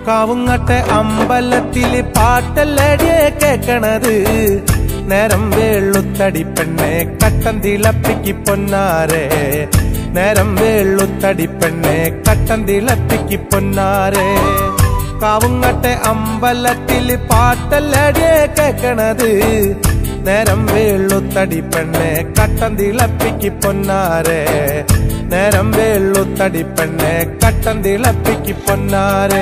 കാവുങ്ങട്ടെ അമ്പലത്തില് പാട്ടല്ലടിയെ കേക്കണത് നേരം വേളുത്തടി പെണ്ണെ കട്ടൻ തിളപ്പിക്ക് പൊന്നാരെ നേരം വേളുത്തടി പെണ്ണെ കട്ടൻ തിളപ്പിക്ക് പൊന്നാരെ കാവുങ്ങട്ടെ അമ്പലത്തില് പാട്ടല്ലടിയെ കേക്കണത് നേരം വേളുത്തടി പെണ്ണെ കട്ടൻ തിളപ്പിക്ക് പൊന്നാരെ നേരം വേളുത്തടി പെണ്ണെ കട്ടൻ തിളപ്പിക്ക് പൊന്നാരെ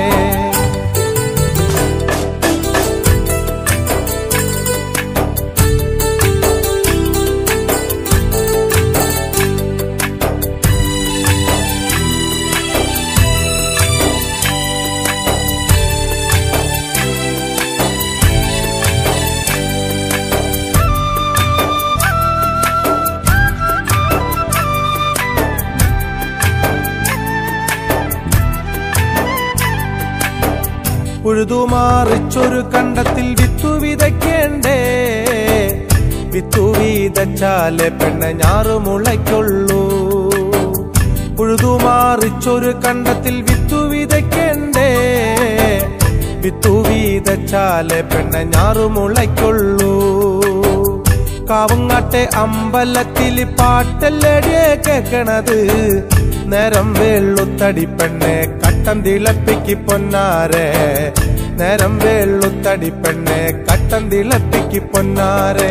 ഉഴുതുമാറിച്ചൊരു കണ്ടത്തിൽ വിത്തു വിതയ്ക്കേണ്ടേ വിത്തു വീതച്ചാലെ പെണ്ണ ഞാറു മുളയ്ക്കുള്ളൂ ഉഴുതുമാറിച്ചൊരു കണ്ടത്തിൽ വിത്തു വിതയ്ക്കേണ്ടേ വിത്തു വീതച്ചാലെ പെണ്ണ ഞാറു മുളയ്ക്കുള്ളൂ കാവുങ്ങാട്ടെ അമ്പലത്തിൽ പാട്ടല്ലടിയെ കേക്കണത് നേരം വെള്ളുത്തടി പെണ്ണെ കട്ടം തിളപ്പിക്ക് പൊന്നാരെ നേരം വെള്ളുത്തടി പെണ്ണെ കട്ടം തിളപ്പിക്ക് പൊന്നാരെ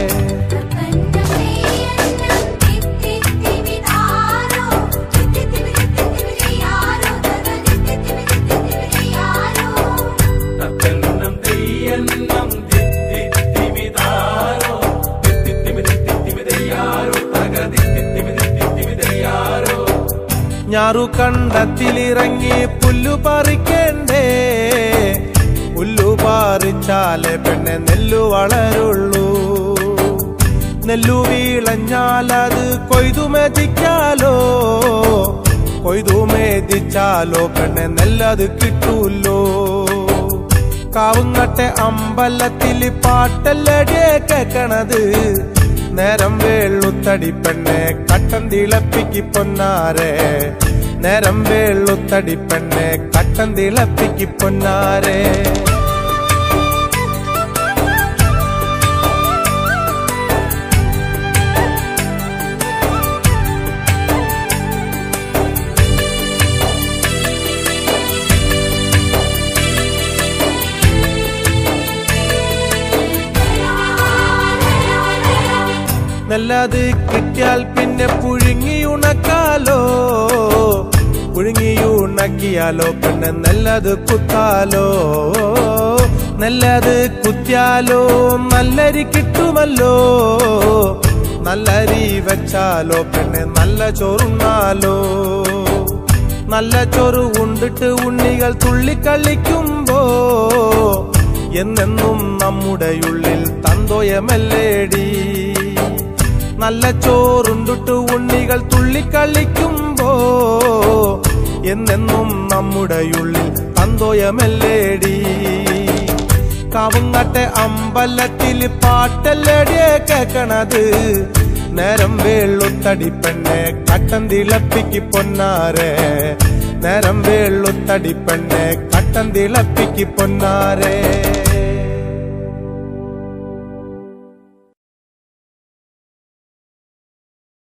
തത്തന്നം തെയ്യന്നം തിത്തിത്തിമിതാരോ തിത്തിത്തിമിതിത്തിമിതയ്യാരോ തകതിത്തിത്തിമിതിത്തിമിതയ്യാരോ ഞാറു കണ്ടത്തിലിറങ്ങി പുല്ലു പറിക്കണ്ടേ പുല്ലു പറിച്ചാലേ പെണ്ണെ നെല്ലു വളരുള്ളൂ നെല്ലു വീളഞ്ഞാലത് കൊയ്തു മെതിക്കാലോ കൊയ്തു മേതിച്ചാലോ പെണ്ണെ നെല്ലത് കിട്ടൂല്ലോ കാവുങ്ങട്ടെ അമ്പലത്തില് പാട്ടല്ലടിയെ കേക്കണത് നേരം വേളുത്തടി പെണ്ണെ കട്ടൻ തിളപ്പിക്ക് പൊന്നാരെ നേരം വേളുത്തടി പെണ്ണെ കട്ടൻ തിളപ്പിക്ക് പൊന്നാരെ നല്ലത് കിട്ടിയാൽ പിന്നെ പുഴുങ്ങിയുണക്കാലോ പുഴുങ്ങിയുണക്കിയാലോ പിന്നെ നല്ലത് കുത്താലോ നല്ലത് കുത്തിയാലോ നല്ലരി കിട്ടുമല്ലോ നല്ലരി വെച്ചാലോ പിന്നെ നല്ല ചോറുണ്ണാലോ നല്ല ചോറ് ഉണ്ടിട്ട് ഉണ്ണികൾ തുള്ളിക്കളിക്കുമ്പോ എന്നെന്നും നമ്മുടെ ഉള്ളിൽ തന്തോയമല്ലേടി നല്ല ചോറുണ്ടിട്ട് ഉണ്ണികൾ തുള്ളിക്കളിക്കുമ്പോ എന്നെന്നും നമ്മുടെ ഉള്ളിൽ തന്തോയമല്ലേടി കാവുങ്ങട്ടെ അമ്പലത്തിൽ പാട്ടല്ലടിയെ കേക്കണത് നേരം വേളുത്തടി പെണ്ണെ കട്ടൻ തിളപ്പിക്ക് പൊന്നാരെ നേരം വേളുത്തടി പെണ്ണെ കട്ടൻ തിളപ്പിക്ക് പൊന്നാരെ